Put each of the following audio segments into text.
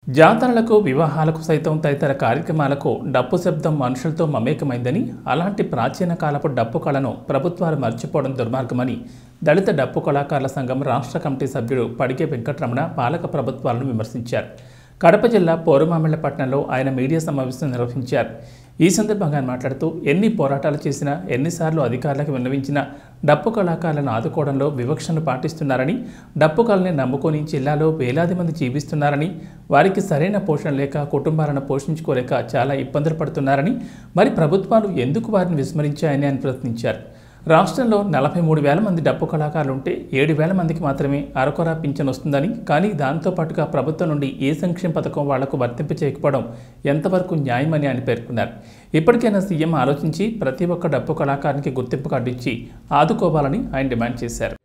జాతరలకు వివాహాలకు సైతం తదితర కార్యక్రమాలకు డప్పు శబ్దం మనుషులతో మమేకమైందని అలాంటి ప్రాచీన కాలపు డప్పు కళను ప్రభుత్వాలు మర్చిపోవడం దుర్మార్గమని దళిత డప్పు కళాకారుల సంఘం రాష్ట్ర కమిటీ సభ్యుడు పడికే వెంకటరమణ పాలక ప్రభుత్వాలను విమర్శించారు కడప జిల్లా పోరుమామిళ్లపట్నంలో ఆయన మీడియా సమావేశం నిర్వహించారు ఈ సందర్భంగా ఆయన మాట్లాడుతూ ఎన్ని పోరాటాలు చేసినా ఎన్నిసార్లు అధికారులకు విన్నవించినా డప్పు కళాకారులను ఆదుకోవడంలో వివక్షను పాటిస్తున్నారని డప్పు కళని నమ్ముకొని జిల్లాలో వేలాది మంది జీవిస్తున్నారని వారికి సరైన పోషణ లేక కుటుంబాలను పోషించుకోలేక చాలా ఇబ్బందులు పడుతున్నారని మరి ప్రభుత్వాలు ఎందుకు వారిని విస్మరించాయని ఆయన ప్రశ్నించారు రాష్ట్రంలో నలభై మూడు వేల మంది డప్పు కళాకారులు ఉంటే ఏడు వేల మందికి మాత్రమే అరకొర పింఛన్ వస్తుందని కానీ దాంతో పాటుగా ప్రభుత్వం నుండి ఏ సంక్షేమ పథకం వాళ్లకు వర్తింప చేయకపోవడం ఎంతవరకు న్యాయమని ఆయన పేర్కొన్నారు ఇప్పటికైనా సీఎం ఆలోచించి ప్రతి ఒక్క డప్పు కళాకారునికి గుర్తింపు కార్డు ఇచ్చి ఆదుకోవాలని ఆయన డిమాండ్ చేశారు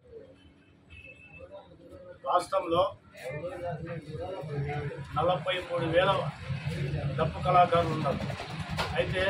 రాష్ట్రంలో నలభై మూడు వేల డప్పు కళాకారులు ఉన్నారు అయితే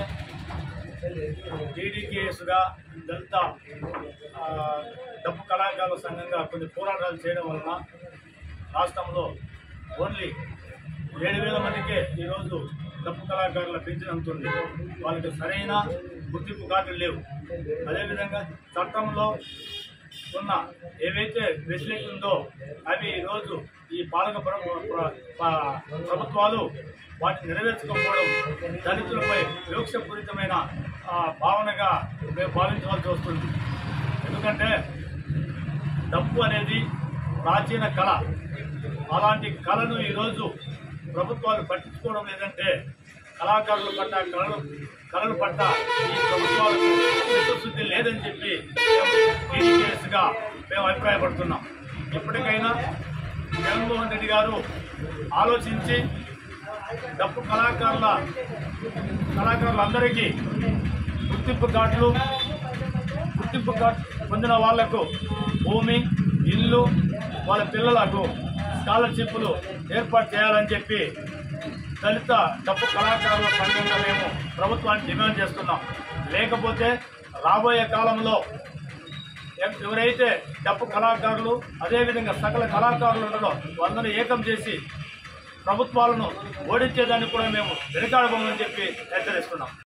టీడీకేఎస్గా దళిత ఆ, డప్పు కళాకారుల సంఘంగా కొన్ని పోరాటాలు చేయడం వలన రాష్ట్రంలో ఓన్లీ ఏడు వేల మందికే ఈరోజు డప్పు కళాకారుల పెన్షన్ అందుతుంది వాళ్ళకి సరైన గుర్తింపు కార్డులు లేవు అదేవిధంగా చట్టంలో ఉన్న ఏవైతే ఫెసిలిటీ ఉందో అవి ఈరోజు ఈ పాలక ప్ర- ప్ర- ప- ప్రభుత్వాలు వాటిని నెరవేర్చకపోవడం దళితులపై వివక్షపూరితమైన ఆ, భావనగా మేము భావించవలసి వస్తుంది ఎందుకంటే డప్పు అనేది ప్రాచీన కళ అలాంటి కళను ఈరోజు ప్రభుత్వాలు పట్టించుకోవడం లేదంటే కళాకారుల పట్ల కళలు కళల పట్ల ఈ ప్రభుత్వాలకు చిత్తశుద్ధి లేదని చెప్పి టీడీపీఎస్గా మేము అభిప్రాయపడుతున్నాం ఇప్పటికైనా జగన్మోహన్ రెడ్డి గారు ఆలోచించి డప్పు కళాకారుల కళాకారులందరికీ గుర్తింపు కార్డులు గుర్తింపు కార్డు పొందిన వాళ్లకు భూమి ఇల్లు వాళ్ళ పిల్లలకు స్కాలర్షిప్లు ఏర్పాటు చేయాలని చెప్పి దళిత డప్పు కళాకారుల సంఘంగా మేము ప్రభుత్వాన్ని డిమాండ్ చేస్తున్నాం లేకపోతే రాబోయే కాలంలో ఎవ- ఎవరైతే డప్పు కళాకారులు అదేవిధంగా సకల కళాకారులు ఉన్నారో వాళ్ళని ఏకం చేసి ప్రభుత్వాలను ఓడించేదానికి కూడా మేము వెనుకాడబోమని చెప్పి హెచ్చరిస్తున్నాం